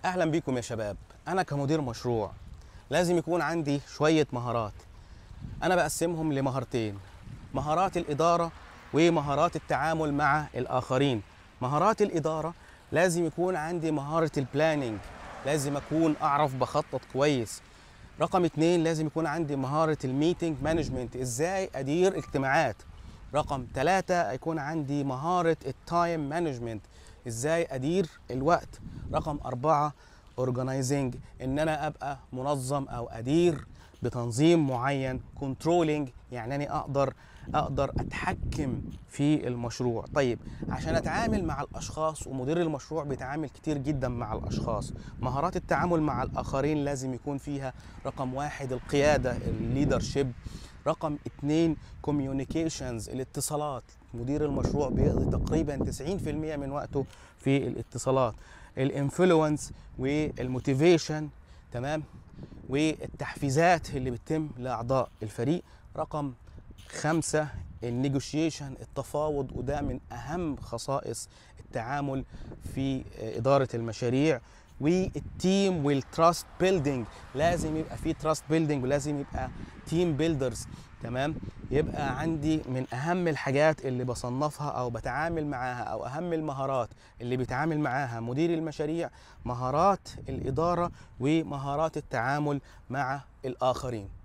اهلا بيكم يا شباب انا كمدير مشروع لازم يكون عندي شويه مهارات انا بقسمهم لمهارتين مهارات الاداره ومهارات التعامل مع الاخرين مهارات الاداره لازم يكون عندي مهاره البلاننج لازم اكون اعرف بخطط كويس رقم اتنين لازم يكون عندي مهارة الميتنج مانجمنت ازاي ادير اجتماعات رقم ثلاثة يكون عندي مهارة التايم مانجمنت ازاي ادير الوقت رقم أربعة اورجنايزنج ان انا ابقى منظم او ادير بتنظيم معين كنترولينج يعني اني اقدر اقدر اتحكم في المشروع طيب عشان اتعامل مع الاشخاص ومدير المشروع بيتعامل كتير جدا مع الاشخاص مهارات التعامل مع الاخرين لازم يكون فيها رقم واحد القياده الليدرشيب رقم اتنين كوميونيكيشنز الاتصالات مدير المشروع بيقضي تقريبا 90% من وقته في الاتصالات الانفلونس والموتيفيشن تمام والتحفيزات اللي بتتم لاعضاء الفريق رقم خمسة النيجوشيشن التفاوض وده من أهم خصائص التعامل في إدارة المشاريع والتيم والتراست بيلدينج لازم يبقى في تراست بيلدينج ولازم يبقى تيم بيلدرز تمام يبقى عندي من اهم الحاجات اللي بصنفها او بتعامل معاها او اهم المهارات اللي بيتعامل معاها مدير المشاريع مهارات الاداره ومهارات التعامل مع الاخرين